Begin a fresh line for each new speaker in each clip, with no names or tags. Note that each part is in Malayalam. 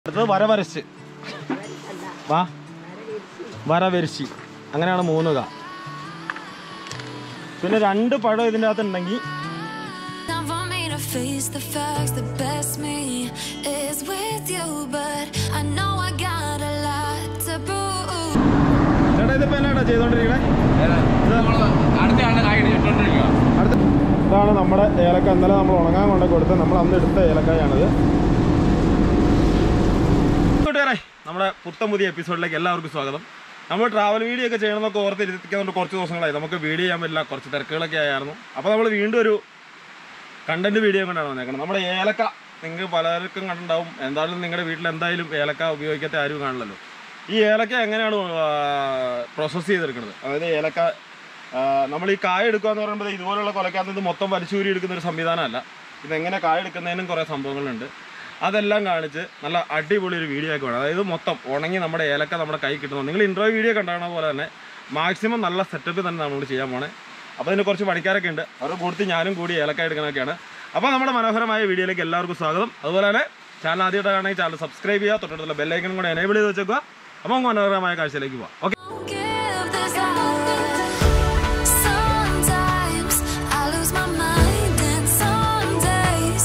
അടുത്തത് വരവരച്ച് വാ വരവരിശി അങ്ങനെയാണ് മൂന്ന് ക പിന്നെ രണ്ട് പഴം ഇതിൻ്റെ അകത്ത് ഉണ്ടെങ്കിൽ
Time for me to face the facts. The best me is with you, but I know I got a lot to prove.
ചേട്ടാ ഇതിപ്പോ എന്നാടാ ചെയ്തോണ്ടിരിക്കണേ
അടുത്ത ആളുടെ കായ് ഇട്ടുകൊണ്ടിരിക്കുക
അടുത്ത ഇതാണ് നമ്മുടെ ഏലക്ക ഇന്നലെ നമ്മൾ ഉണങ്ങാൻ കൊണ്ട് കൊടുത്ത് നമ്മൾ അന്ന് എടുത്ത ഏലക്കായാണിത് കൂട്ടുകാരെ നമ്മുടെ പുത്തം പുതിയ എപ്പിസോഡിലേക്ക് എല്ലാവർക്കും സ്വാഗതം നമ്മൾ ട്രാവൽ വീഡിയോ ഒക്കെ ചെയ്യണമെന്നൊക്കെ ഓർത്തിരുത്തിക്കൊണ്ട് കുറച്ച് ദിവസങ്ങളായി നമുക്ക് വീഡിയോ ചെയ്യാൻ പറ്റില്ല കുറച്ച് തിരക്കുകളൊക്കെ ആയിരുന്നു അപ്പോൾ നമ്മൾ വീണ്ടും ഒരു കണ്ടന്റ് വീഡിയോ കൊണ്ടാണ് വന്നേക്കുന്നത് നമ്മുടെ ഏലക്ക നിങ്ങൾക്ക് പലർക്കും കണ്ടിട്ടുണ്ടാവും എന്തായാലും നിങ്ങളുടെ വീട്ടിൽ എന്തായാലും ഏലക്ക ഉപയോഗിക്കാത്ത ആരും കാണില്ലല്ലോ ഈ ഏലക്ക എങ്ങനെയാണ് പ്രോസസ്സ് ചെയ്തെടുക്കുന്നത് അതായത് ഏലക്ക നമ്മൾ ഈ കായ എടുക്കുക എന്ന് പറയുമ്പോൾ ഇതുപോലുള്ള കൊലക്കകത്ത് ഇത് മൊത്തം വലിച്ചൂരി എടുക്കുന്ന ഒരു സംവിധാനമല്ല ഇതെങ്ങനെ കായ എടുക്കുന്നതിനും കുറേ സംഭവങ്ങളുണ്ട് അതെല്ലാം കാണിച്ച് നല്ല അടിപൊളി ഒരു വീഡിയോ ഒക്കെ വേണം അതായത് മൊത്തം ഉണങ്ങി നമ്മുടെ ഏലക്ക നമ്മുടെ കൈ കിട്ടുന്നു നിങ്ങൾ ഇൻട്രോ വീഡിയോ കണ്ടാണ പോലെ തന്നെ മാക്സിമം നല്ല സെറ്റപ്പ് തന്നെ നമ്മൾ ചെയ്യാൻ പോണേ അപ്പോൾ അതിന് കുറച്ച് പണിക്കാരൊക്കെ ഉണ്ട് അവരുടെ കൂട്ടത്തിൽ ഞാനും കൂടി ഏലക്ക എടുക്കണമൊക്കെയാണ് അപ്പോൾ നമ്മുടെ മനോഹരമായ വീഡിയോയിലേക്ക് എല്ലാവർക്കും സ്വാഗതം അതുപോലെ തന്നെ ചാനൽ ആദ്യമായിട്ടാണെങ്കിൽ ചാനൽ സബ്സ്ക്രൈബ് ചെയ്യുക തൊട്ടടുത്തുള്ള ബെല്ലൈക്കൺ കൂടെ എനേബിൾ ചെയ്ത് വെച്ചേക്കുക അപ്പോൾ നമുക്ക് മനോഹരമായ കാഴ്ചയിലേക്ക് പോവാം okay
Don't give this up. Sometimes I lose my mind, and some days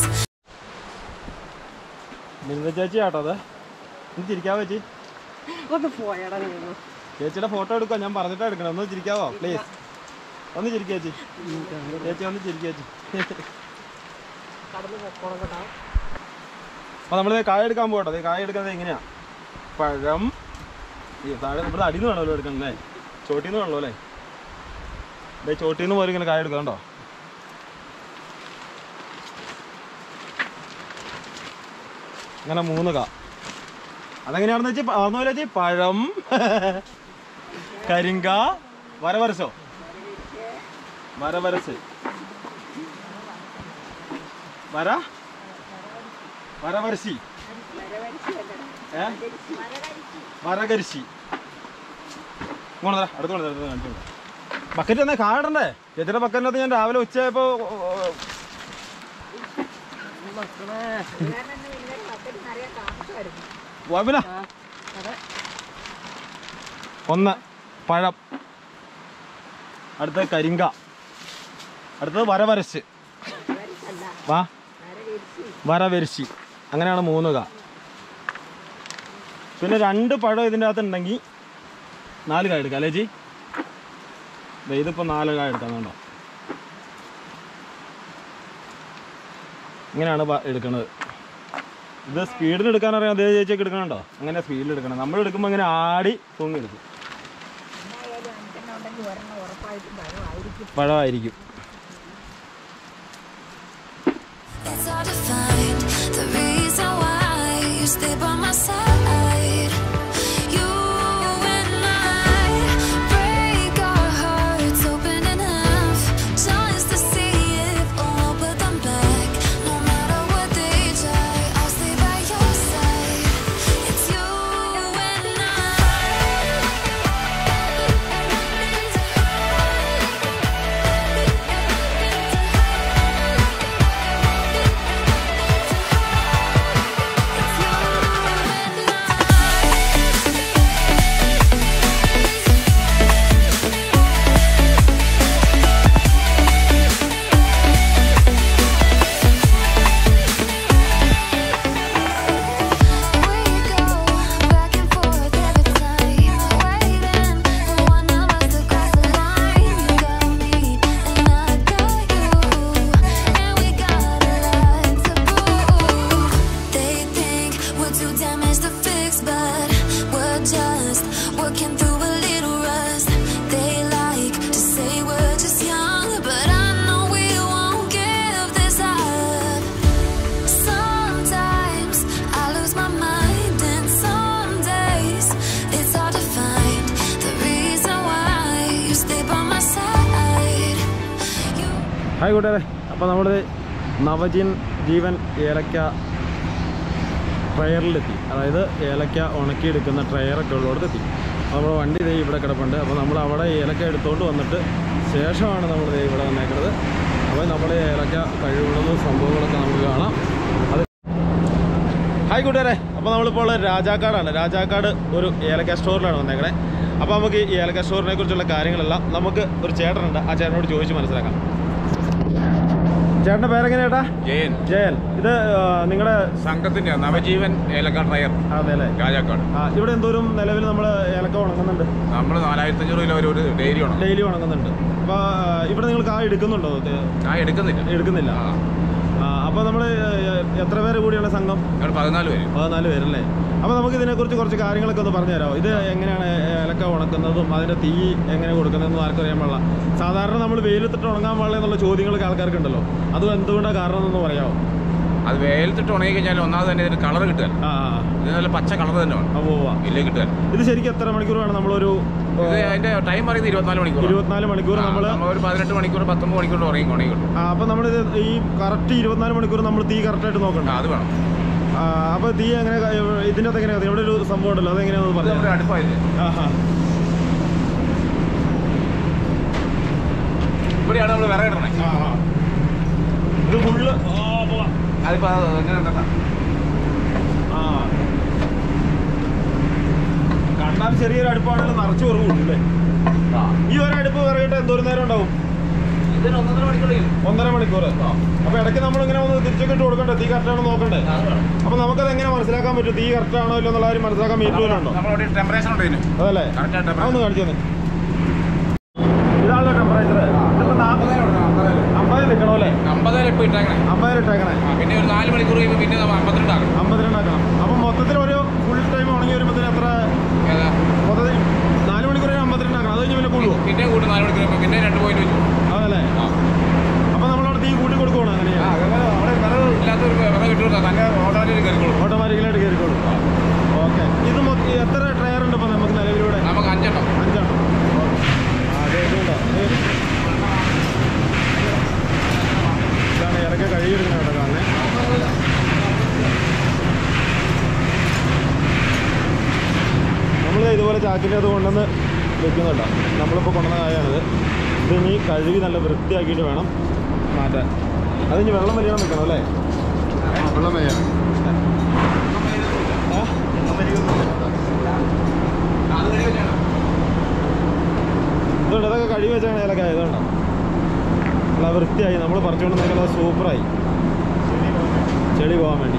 Bindu ചേച്ചി ആട്ടോ അത് ഒന്ന് ചിരിക്കാവോ ചേച്ചി
ഒന്ന് പോയടാ നീ
ചേച്ചിയുടെ ഫോട്ടോ എടുക്കാം ഞാൻ പറഞ്ഞിട്ടാ എടുക്കണം ഒന്ന് ചിരിക്കാവോ പ്ലീസ് ഒന്ന് ചിരിക്കുക ചേച്ചി ചേച്ചി ഒന്ന് ചിരിക്കുക ചേച്ചി
കടന്നു പോക്കോളം കേട്ടോ
അപ്പോൾ നമ്മൾ കായ എടുക്കാൻ പോകട്ടോ അത് കായ എടുക്കുന്നത് എങ്ങനെയാ പഴം ഈ താഴെ ഇവിടെ അടിയിൽ നിന്ന് വേണമല്ലോ എടുക്കണം അല്ലേ ചോട്ടിൽ നിന്ന് വേണമല്ലോ അല്ലേ ദേ ചോട്ടിൽ നിന്ന് പോലും ഇങ്ങനെ കായ എടുക്കാം കേട്ടോ അങ്ങനെ മൂന്ന് കാ അതെങ്ങനെയാണെന്ന് വെച്ചാൽ അതെന്ന് പോലെ വെച്ചാൽ പഴം കരിങ്ക വരവരസോ വരവരസ് വര വരവരശി ഏ വരകരിശി ഇങ്ങോട്ട് തരാം അടുത്ത് കൊണ്ട് തരാം കാണിച്ചു ബക്കറ്റ് തന്നെ കാണണ്ടേ ചേച്ചിയുടെ ബക്കറ്റിനകത്ത് ഞാൻ രാവിലെ ഉച്ചയായപ്പോ
മക്കളെ
വബിന ഒന്ന് പഴം അടുത്തത് കരിങ്ക അടുത്തത് വരവരച്ച് വാ വരവരിശി അങ്ങനെയാണ് മൂന്ന് ക പിന്നെ രണ്ട് പഴം ഇതിൻ്റെ അകത്ത് ഉണ്ടെങ്കിൽ നാല് കായ എടുക്കാം അല്ലേ ജി ദേ ഇതിപ്പോൾ നാല് കായ എടുക്കാം കണ്ടോ ഇങ്ങനെയാണ് പ- എടുക്കണത് ഇത് സ്പീഡിൽ എടുക്കാൻ അറിയാം അതേ ചേച്ചിയൊക്കെ എടുക്കണുണ്ടോ അങ്ങനെ സ്പീഡിൽ എടുക്കണം നമ്മൾ എടുക്കുമ്പോൾ ഇങ്ങനെ ആടി തൂങ്ങി എടുക്കും പഴമായിരിക്കും
it's hard to find the reason why you stay by my side. You and I break our hearts open in half just to see if we'll put them back. No matter what they try, I'll stay by your side. It's you and We go back and forth every time, waiting for one of us to cross the line. You got me and I got you, and we got a lot to prove. They think we're too damaged to fix, but we're just working through a little rust. They like to say we're just young, but I know we won't give this up. Sometimes I lose my mind, and some days it's hard to find the reason why you stay by my side. You
hi കൂട്ടുകാരെ അപ്പോൾ നമ്മൾ നവജീൻ ജീവൻ ഏലക്ക ട്രയറിലെത്തി അതായത് ഏലക്ക ഉണക്കിയെടുക്കുന്ന ട്രയറൊക്കെ ഉള്ളിടത്ത് എത്തി അപ്പോൾ നമ്മുടെ വണ്ടി ദേ ഇവിടെ കിടപ്പുണ്ട് അപ്പോൾ നമ്മൾ അവിടെ ഏലക്ക എടുത്തുകൊണ്ട് വന്നിട്ട് ശേഷമാണ് നമ്മൾ ദേ ഇവിടെ വന്നേക്കുന്നത് അപ്പോൾ നമ്മൾ ഏലക്ക കഴിവുള്ളതും സംഭവങ്ങളൊക്കെ നമുക്ക് കാണാം അത് ഹായ് കൂട്ടുകാരെ അപ്പോൾ നമ്മളിപ്പോൾ ഉള്ളത് രാജാക്കാടാണ് രാജാക്കാട് ഒരു ഏലക്ക സ്റ്റോറിലാണ് വന്നേക്കണേ അപ്പോൾ നമുക്ക് ഈ ഏലക്ക സ്റ്റോറിനെ കുറിച്ചുള്ള കാര്യങ്ങളെല്ലാം നമുക്ക് ഒരു ചേട്ടനുണ്ട് ആ ചേട്ടനോട് ചോദിച്ച് മനസ്സിലാക്കാം ചേട്ടൻ്റെ പേരെങ്ങനെ ചേട്ടാ
ജയൻ
ജയൻ ഇത് നിങ്ങളുടെ
സംഘത്തിന്റെ നവജീവൻ ഏലക്ക ഡ്രയർ
അതെ അല്ലേ
രാജാക്കാട്
ആ ഇവിടെ എന്തോരം നിലവിൽ നമ്മൾ ഏലക്ക ഉണങ്ങുന്നുണ്ട്
നമ്മൾ നാലായിരത്തി അഞ്ഞൂറ് കിലോ ഒരു- ഒരു ഡെയിലി ഉണങ്ങും
ഡെയിലി ഉണങ്ങുന്നുണ്ട് അപ്പോൾ ഇവിടെ നിങ്ങൾ കാ എടുക്കുന്നുണ്ടോ ഇത്
ഞാൻ എടുക്കുന്നില്ല
എടുക്കുന്നില്ല ആ അപ്പോൾ നമ്മൾ എത്ര പേര് കൂടിയാണ് സംഘം
ഞങ്ങൾ പതിനാല് പേര്
പതിനാല് പേരല്ലേ അപ്പോൾ നമുക്ക് ഇതിനെക്കുറിച്ച് കുറച്ച് കാര്യങ്ങളൊക്കെ ഒന്ന് പറഞ്ഞു തരാമോ ഇത് എങ്ങനെയാണ് ഏലക്ക ഉണക്കുന്നതും അതിൻ്റെ തീ എങ്ങനെ കൊടുക്കുന്നതെന്നും ആർക്കും അറിയാൻ പാടില്ല സാധാരണ നമ്മൾ വെയിലത്തിട്ട് ഉണങ്ങാൻ പാടില്ല എന്നുള്ള ചോദ്യങ്ങളൊക്കെ ആൾക്കാർക്കുണ്ടല്ലോ അത് എന്തുകൊണ്ടാണ് കാരണം എന്നൊന്ന് പറയാമോ
അത് വേലത്തിട്ട് ഉണങ്ങി കഴിഞ്ഞാൽ ഒന്നാമത് തന്നെ ഇതിന് കളർ കിട്ടുക
ആ
ഇത് നല്ല പച്ച കളർ തന്നെ വേണം
ആ പോവാ
ഇല്ലേ കിട്ടുക
ഇത് ശരിക്കും എത്ര മണിക്കൂർ വേണം നമ്മളൊരു
ഇത് അതിന്റെ ടൈം പറയുന്നത് ഇരുപത്തിനാല് മണിക്കൂർ
ഇരുപത്തിനാല് മണിക്കൂർ നമ്മൾ
ഒരു പതിനെട്ട് മണിക്കൂർ പത്തൊമ്പത് മണിക്കൂർ ഉറങ്ങി ഉണങ്ങി കിട്ടും
ആ അപ്പം നമ്മളിത് ഈ കറക്റ്റ് ഇരുപത്തിനാല് മണിക്കൂർ നമ്മൾ തീ കറക്റ്റായിട്ട് നോക്കണ്ട
ആ, അത് വേണം
ആ, അപ്പോൾ തീ എങ്ങനെ ഇതിൻ്റെ അകത്ത് എങ്ങനെയാണ് ഇവിടെ ഒരു സംഭവം ഉണ്ടല്ലോ അതെങ്ങനെയാണെന്ന്
ഇത്
പറഞ്ഞു
നമ്മുടെ അടുപ്പായത്
ആഹാ
ഇവിടെയാണ് നമ്മൾ വിറക് ഇടണേ
ആഹാ. ഇത് ഫുള്ള്
അതിപ്പോ അത് എങ്ങനെ ഉണ്ടെന്നാ?
ആ കണ്ടാൽ ചെറിയൊരു അടുപ്പാണെങ്കിലും നിറച്ച് കുറവുണ്ട് അല്ലേ
ആ.
ഈ ഒരു അടുപ്പ് വിറകിട്ട് എന്തോരം നേരം ഉണ്ടാവും
ഇതിന് ഒന്നര മണിക്കൂർ ചെയ്യും.
ഒന്നര മണിക്കൂർ അപ്പൊ ഇടയ്ക്ക് നമ്മൾ ഇങ്ങനെ ഒന്ന് തിരിച്ചൊക്കെ ഇട്ട് കൊടുക്കണ്ടേ തീ കറക്റ്റാണോ നോക്കണ്ടേ
അത് വേണം.
അപ്പൊ നമുക്കത് എങ്ങനെ മനസ്സിലാക്കാൻ പറ്റും തീ കറക്റ്റ് ആണോ ഇല്ലോ എന്നുള്ള കാര്യം മനസ്സിലാക്കാൻ മീറ്ററിലുണ്ടോ
നമ്മളവിടെ ടെമ്പറേച്ചർ ഉണ്ട് ഇതിന്
അതല്ലേ
കറക്റ്റ്
അതൊന്ന്
ടെമ്പറേച്ചർ
കാണിച്ചു തന്നെ ഇതാണല്ലോ ടെമ്പറേച്ചർ അമ്പത് നിൽക്കണോ അല്ലേ
അമ്പതായിരം ഇപ്പൊ ഇട്ടേക്കണേ
അമ്പതിൽ ഇട്ടേക്കണേ
ആ, പിന്നെ ഒരു നാല് മണിക്കൂർ കഴിയുമ്പോൾ പിന്നെ നമ്മൾ അമ്പത്തിരണ്ടാകും
അമ്പത്തിരണ്ടാക്കണം അപ്പൊ മൊത്തത്തിൽ ഒരു ഫുൾ ടൈം ഉണങ്ങി വരുമ്പോഴത്തേന് എത്ര
ഏതാ
മൊത്തത്തിൽ നാല് മണിക്കൂർ അമ്പത്തിരണ്ടാക്കണം അത് കഴിഞ്ഞ് പിന്നെ കൂടുവോ
പിന്നെ കൂട്ടും നാല് മണിക്കൂർ കഴിയുമ്പോൾ പിന്നെ രണ്ട് പോയിന്റ് വെച്ചു
അതല്ലേ
ആ
അപ്പൊ നമ്മളവിടെ തീ കൂട്ടി കൊടുക്കുവാണ്
ആ,
അങ്ങനെയാ
അതങ്ങനെ അവിടെ വിറക് ഇല്ലാത്തൊരു വിറക് കിട്ടുക തന്നെ ഓട്ടോയിൽ കയറിക്കോളും
ഓട്ടോമാറ്റിക്കലായിട്ട് കയറിക്കോളും ഓക്കെ ഇത് മൊത്തം എത്ര ടയർ ഉണ്ട് ഇപ്പൊ നമുക്ക് നിലവിലൂടെ
നമുക്ക് അഞ്ചെണ്ണം
അഞ്ചെണ്ണം ആ, അതെ, ഇതുണ്ടോ? ഇത് ഇതാണ് ഇറക്കെ കഴുകിയെടുക്കണം കേട്ടോ കാണേ നമ്മൾ ഇതുപോലെ ചാക്കിൻ്റെ അത് കൊണ്ടുവന്ന് വെക്കുന്നുണ്ടോ നമ്മളിപ്പോൾ കൊണ്ടുവന്ന കായാണിത് ഇത് ഇനി കഴുകി നല്ല വൃത്തിയാക്കിയിട്ട് വേണം മാറ്റാൻ അത് ഇനി വെള്ളം വലിയ നിൽക്കണം അല്ലേ
വെള്ളം വയ്യാണ്
ആ?
അത് കഴിയും ചെയ്യണം
ഇതുണ്ട് ഇതൊക്കെ കഴുകി വെച്ചാണ് ഏലക്കായ ഇതുണ്ടോ നല്ല വൃത്തിയായി നമ്മൾ പറിച്ചുകൊണ്ട് നിൽക്കുന്നത് സൂപ്പറായി ചെടി പോകാൻ വേണ്ടി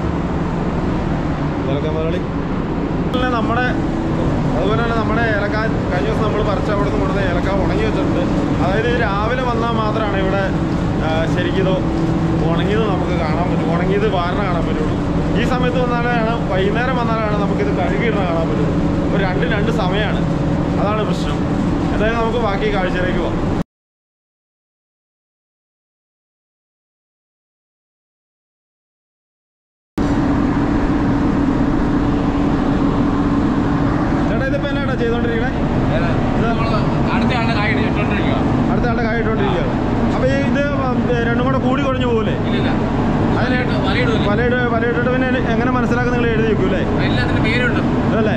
ഏലക്ക മുതലാളി പിന്നെ നമ്മുടെ അതുപോലെ തന്നെ നമ്മുടെ ഏലക്ക കഴിഞ്ഞ ദിവസം നമ്മൾ പറിച്ച അവിടെ നിന്ന് കൊണ്ടുവന്ന ഏലക്ക ഉണങ്ങി വെച്ചിട്ടുണ്ട് അതായത് രാവിലെ വന്നാൽ മാത്രമാണ് ഇവിടെ ആ, ശരിക്കും ഇത് ഉണങ്ങിയത് നമുക്ക് കാണാൻ പറ്റും ഉണങ്ങിയത് വാരണ കാണാൻ പറ്റുള്ളൂ ഈ സമയത്ത് വന്നാലാണ് വൈകുന്നേരം വന്നാലാണ് നമുക്കിത് കഴുകിയിടണ കാണാൻ പറ്റുള്ളൂ അപ്പോൾ രണ്ട് രണ്ട് സമയമാണ് അതാണ് പ്രശ്നം എന്തായാലും നമുക്ക് ബാക്കി കാഴ്ചയിലേക്ക് പോകാം ചേട്ടാ ഇതിപ്പോ എന്നാ ചെയ്തോണ്ടിരിക്കണേ
ഏതാ? ഇത് നമ്മള് അടുത്ത ആളുടെ കായ് ഇട്ടുകൊണ്ടിരിക്കുക
അടുത്ത ആളുടെ കായ ഇട്ടുകൊണ്ടിരിക്കുകയാണ് അപ്പൊ ഈ ഇത് ഏ, രണ്ടും കൂടെ കൂടി കുഴഞ്ഞു പോകൂലേ
ഇല്ലില്ല
അതിനായിട്ട്
വലയിടുമല്ലേ
വലയിട്ട് വലയിട്ടിട്ട് പിന്നെ എങ്ങനെ മനസ്സിലാക്കാൻ നിങ്ങൾ എഴുതി വെക്കൂലേ
എല്ലാത്തിനും പേരുണ്ട്
അതല്ലേ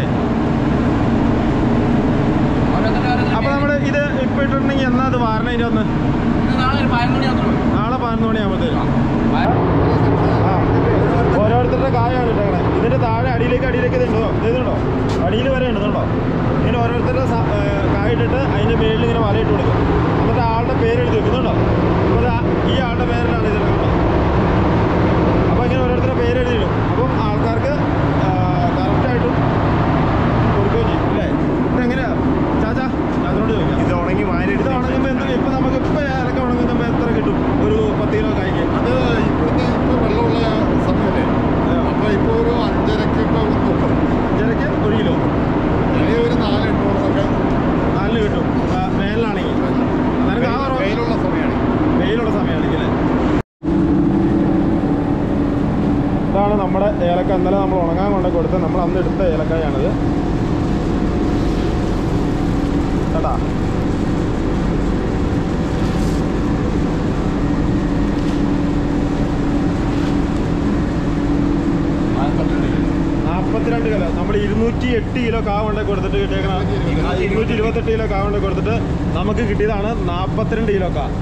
ഓരോരുത്തരുടെ ഓരോരുത്തരുടെ
അപ്പൊ
പേര്.
നമ്മള് ഇത് ഇപ്പൊ ഇട്ടിട്ടുണ്ടെങ്കിൽ എന്നാ അത് വാരണ ഇതിന്റെ ഒന്ന്
ഇത് നാളെ ഒരു പതിനൊന്ന് മണി മാത്രമേ ഉള്ളൂ.
നാളെ പതിനൊന്ന് മണിയാകുമ്പോഴത്തേക്കും
പതിനൊന്ന്
ആ ഓരോരുത്തരുടെ കായാണ് ഇട്ടേക്കണേ ഇതിന്റെ താഴെ അടിയിലേക്ക് അടിയിലേക്ക് ഇത് ഉണ്ടോ ഇതുണ്ടോ അടിയിൽ വരെ ഉണ്ട് ഇതുണ്ടോ ഇങ്ങനെ ഓരോരുത്തരുടെ സ- ഏ, കായ ഇട്ടിട്ട് അതിന്റെ മേളിൽ ഇങ്ങനെ വലയിട്ട് കൊടുക്കും എന്നിട്ട് ആളുടെ പേര് എഴുതി വെക്കുന്നുണ്ടോ അപ്പോൾ ദാ ഈ ആളുടെ പേരിലാണ് ഇതിൽ കണ്ടോ അപ്പോൾ ഇങ്ങനെ ഓരോരുത്തരുടെ പേര് എഴുതിയിടും അപ്പം ആൾക്കാർക്ക് കറക്റ്റായിട്ടും കൊടുക്കുകയും ചെയ്യും അല്ലേ ഇതെങ്ങനെയാ ചാച്ചാ ചാച്ചനോട് ചോദിക്കാം
ഇത് ഉണങ്ങി വാരി
ഇത് ഉണങ്ങുമ്പോൾ എന്ത് ഇപ്പം നമുക്ക് ഇപ്പം ഏലക്ക ഉണങ്ങുമ്പോൾ എത്ര കിട്ടും ഒരു പത്ത് കിലോ കായ്ക്ക്
അത് ഇപ്പോഴത്തെ ഇപ്പോൾ വെള്ളമുള്ള സമയമല്ലേ അപ്പോൾ ഇപ്പോൾ ഒരു അഞ്ചരക്കൊക്കെ നോക്കും
അഞ്ചരക്ക് ഒരു കിലോ
അല്ലെങ്കിൽ ഒരു നാല് എണ്ണൂറൊക്കെ
നാലിന് കിട്ടും ആ, വേനലാണെങ്കിൽ അന്നേരം കാ കുറവ്
വെയിലുള്ള സമയമാണ്
വെയിലുള്ള സമയമാണെങ്കിൽ അല്ലേ ഇതാണ് നമ്മുടെ ഏലക്ക ഇന്നലെ നമ്മൾ ഉണങ്ങാൻ കൊണ്ട് കൊടുത്ത് നമ്മൾ അന്ന് എടുത്ത ഏലക്കായാണിത് കേട്ടാ നാൽപ്പത്തിരണ്ട് കിലോ നമ്മൾ ഇരുന്നൂറ്റി എട്ട് കിലോ കാ കൊണ്ട് കൊടുത്തിട്ട് കിട്ടിയേക്കണ ഇരുന്നൂറ്റി ഇരുപത്തെട്ട് കിലോ കാ കൊണ്ട് കൊടുത്തിട്ട് നമുക്ക് കിട്ടിയതാണ് നാൽപ്പത്തിരണ്ട് കിലോ കാ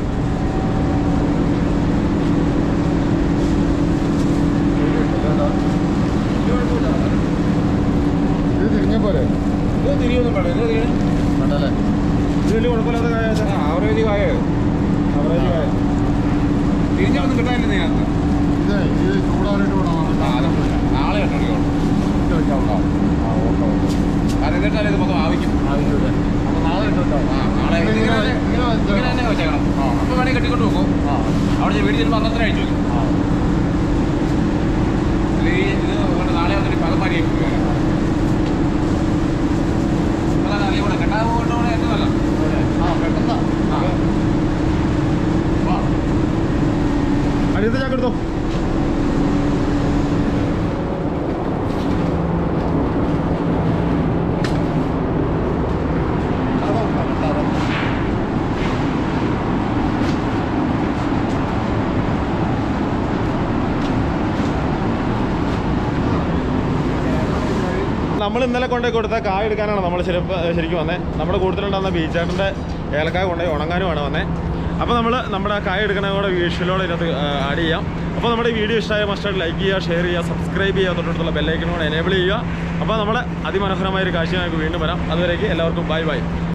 പോരെ
ഇത് തിരിയൊന്നും വേണ്ട ഇത് തിരിയണം
വേണ്ടല്ലേ
ഇത് വലിയ കുഴപ്പമില്ലാത്ത കാര്യം
ആവറേജ് കായ തിരിഞ്ഞൊന്നും കിട്ടാനില്ല ഇതിനകത്ത്
ഇത് ഇത് ചൂടാറിട്ട് വേണം
ആ അത് നാളെ കണ്ടോളിയോളൂ
വെച്ചാൽ ആ ഓക്കെ ഓക്കെ
കാരണം എന്നിട്ടാലും ഇത് മൊത്തം ആവിക്കും
ആവശ്യമില്ല അപ്പോൾ നാളെ ഇട്ട് വെച്ചാൽ
ആ നാളെ
ഇങ്ങനെ
ഇതിങ്ങനെ
ഇങ്ങനെ വെച്ചാൽ
ഇങ്ങനെ തന്നെ വെച്ചേക്കണം
ആ.
അപ്പോൾ വേണമെങ്കിൽ കെട്ടിക്കൊണ്ട് പോകും
ആ
അവിടെ ഞാൻ വീട്ടിൽ ചെല്ലുമ്പോൾ അന്നത്തെ അഴിച്ചു വെക്കും
ആ
അല്ലെങ്കിൽ ഇത് കൊണ്ട് നാളെ വന്നിട്ട് പകമാരി അതാണ് അല്ലെങ്കിൽ ഇവിടെ കെട്ടാൻ കൊണ്ടുപോകണേ ഏറ്റവും നല്ലത്
ആ പെട്ടെന്ന്
ആ.
വാ
അടുത്ത ചാക്ക് എടുത്തോ
തറ തറ
നമ്മൾ ഇന്നലെ കൊണ്ടുപോയി കൊടുത്ത കായ എടുക്കാനാണ് നമ്മൾ ശരിക്കും വന്നത് നമ്മുടെ കൂടുതലുണ്ടാകുന്ന ബീച്ചാട്ടിൻ്റെ ഏലക്കായ കൊണ്ടുപോയി ഉണങ്ങാനുമാണ് വന്നത് അപ്പോൾ നമ്മൾ നമ്മുടെ ആ കായ എടുക്കണ കൂടെ വിഷ്വലോടെ ഇതിനകത്ത് ആഡ് ചെയ്യാം അപ്പോൾ നമ്മുടെ ഈ വീഡിയോ ഇഷ്ടമായ മസ്റ്റായിട്ട് ലൈക്ക് ചെയ്യുക ഷെയർ ചെയ്യുക സബ്സ്ക്രൈബ് ചെയ്യുക തൊട്ടടുത്തുള്ള ബെല്ലൈക്കനും കൂടെ എനേബിൾ ചെയ്യുക അപ്പോൾ നമ്മൾ അതിമനോഹരമായ ഒരു കാഴ്ച നമുക്ക് വീണ്ടും വരാം അതുവരേക്ക് എല്ലാവർക്കും ബൈ ബൈ